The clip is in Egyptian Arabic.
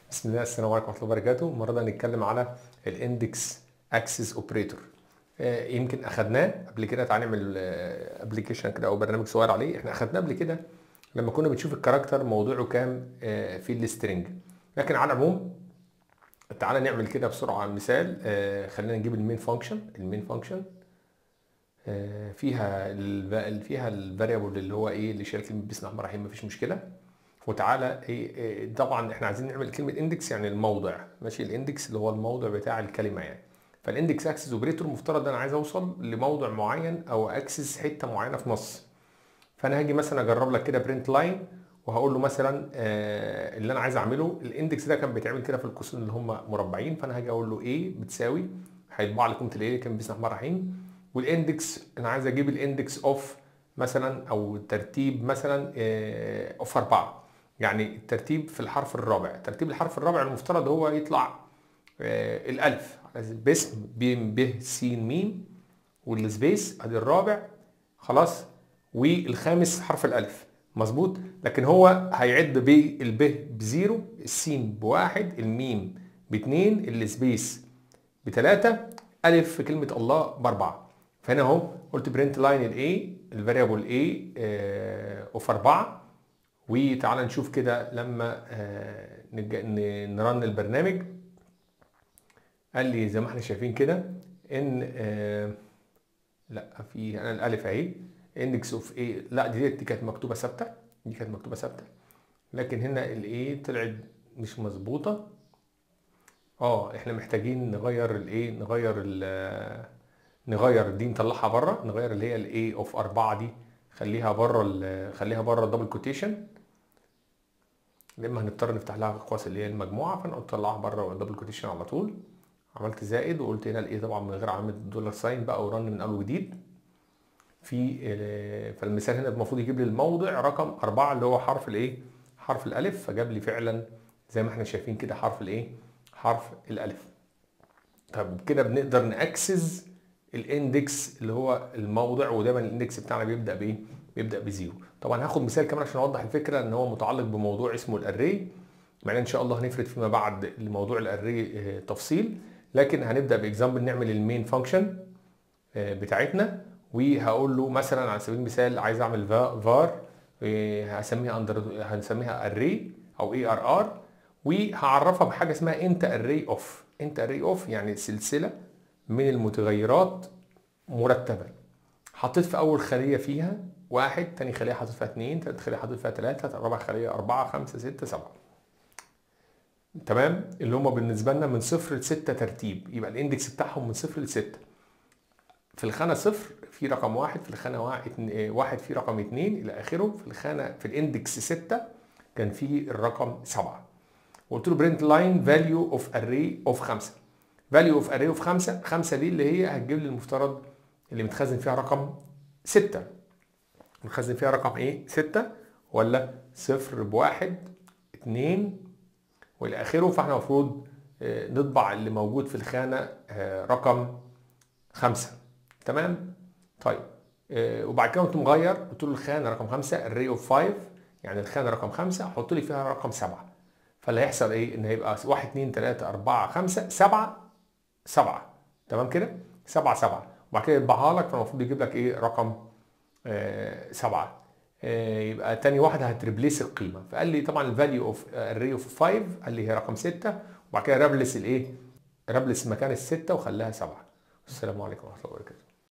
بسم الله السلام عليكم ورحمه الله وبركاته النهارده هنتكلم على الاندكس اكسس اوبريتور يمكن اخدناه قبل كده تعالى نعمل ابلكيشن كده او برنامج صغير عليه احنا اخدناه قبل كده لما كنا بنشوف الكاركتر موضوعه كام آه، في السترنج لكن على العموم تعالى نعمل كده بسرعه مثال آه، خلينا نجيب المين فانكشن المين فانكشن فيها ال فيها الفاريبل اللي هو ايه اللي شايل كلمه بسم الله الرحمن الرحيم مفيش مشكله وتعالى ايه إيه، طبعا احنا عايزين نعمل كلمه اندكس يعني الموضع ماشي الاندكس اللي هو الموضع بتاع الكلمه يعني فالاندكس اكسس اوبريتور مفترض انا عايز اوصل لموضع معين او اكسس حته معينه في نص فانا هاجي مثلا اجرب لك كده برنت لاين وهقول له مثلا آه اللي انا عايز اعمله الاندكس ده كان بيتعمل كده في القوسين اللي هم مربعين فانا هاجي اقول له ايه بتساوي هيطبع لي قيمه الايه كان بسم الله الرحمن الرحيم والاندكس انا عايز اجيب الاندكس اوف مثلا او ترتيب مثلا اوف اربعه يعني الترتيب في الحرف الرابع ترتيب الحرف الرابع المفترض هو يطلع آه الالف باسم ب ب س م والسبيس ادي الرابع خلاص والخامس حرف الالف مظبوط لكن هو هيعد بالب بزيرو السين بواحد الميم باتنين السبيس بتلاتة الف في كلمه الله باربعه فهنا اهو قلت برنت لاين الاي الفاريبل اي اوف اربعه وتعالى نشوف كده لما آه نرن البرنامج قال لي زي ما احنا شايفين كده ان آه لا في انا الالف اهي اندكس اوف ايه لا دي, دي كانت مكتوبه ثابته دي كانت مكتوبه ثابته لكن هنا الايه طلعت مش مظبوطه اه احنا محتاجين نغير الايه نغير ال نغير دي نطلعها بره نغير اللي هي الايه اوف 4 دي خليها بره خليها بره الدبل كوتيشن لما هنضطر نفتح لها اقواس اللي هي المجموعه فانا قلت طلعها بره الدبل كوتيشن على طول عملت زائد وقلت هنا الايه طبعا من غير علامه الدولار ساين بقى ورن من اول وجديد في فالمثال هنا المفروض يجيب لي الموضع رقم أربعة اللي هو حرف الايه حرف الالف فجاب لي فعلا زي ما احنا شايفين كده حرف الايه حرف الالف طب كده بنقدر ناكسس الاندكس اللي هو الموضع ودايما الاندكس بتاعنا بيبدا بايه بيبدا بزيرو طبعا هاخد مثال كمان عشان اوضح الفكره ان هو متعلق بموضوع اسمه الاري معناه ان شاء الله هنفرد فيما بعد لموضوع الاري تفصيل لكن هنبدا باكزامبل نعمل المين فانكشن بتاعتنا وهقول له مثلا على سبيل المثال عايز اعمل فار هسميها اندر هنسميها اري او اي ار ار وهعرفها بحاجه اسمها انت اري اوف انت اري اوف يعني سلسله من المتغيرات مرتبه حطيت في اول خليه فيها واحد تاني خليه حاطط فيها اثنين تالت خليه حاطط فيها ثلاثه رابع خليه اربعه خمسه سته سبعه تمام اللي هم بالنسبه لنا من صفر لستة ترتيب يبقى الاندكس بتاعهم من صفر لستة في الخانه صفر في رقم واحد في الخانه واحد, واحد في رقم اثنين الى اخره في الخانه في الاندكس ستة كان في الرقم سبعة قلت له برنت لاين فاليو اوف اري اوف خمسة فاليو اوف اري اوف خمسة خمسة دي اللي هي هتجيب لي المفترض اللي متخزن فيها رقم ستة متخزن فيها رقم ايه ستة ولا صفر بواحد اتنين والى اخره فاحنا المفروض نطبع اللي موجود في الخانة رقم خمسة تمام طيب وبعد كده قمت مغير قلت له الخانة رقم خمسة الري اوف 5 يعني الخانة رقم خمسة حط لي فيها رقم سبعة فاللي هيحصل ايه ان هيبقى 1 2 3 4 5 7 7 تمام كده 7 7 وبعد كده يطبعها لك فالمفروض يجيب لك ايه رقم آه سبعة آه يبقى تاني واحدة هتريبليس القيمة فقال لي طبعا الفاليو اوف الري اوف 5 قال لي هي رقم 6 وبعد كده رابلس الايه رابلس مكان الستة وخلاها سبعة السلام عليكم ورحمة الله وبركاته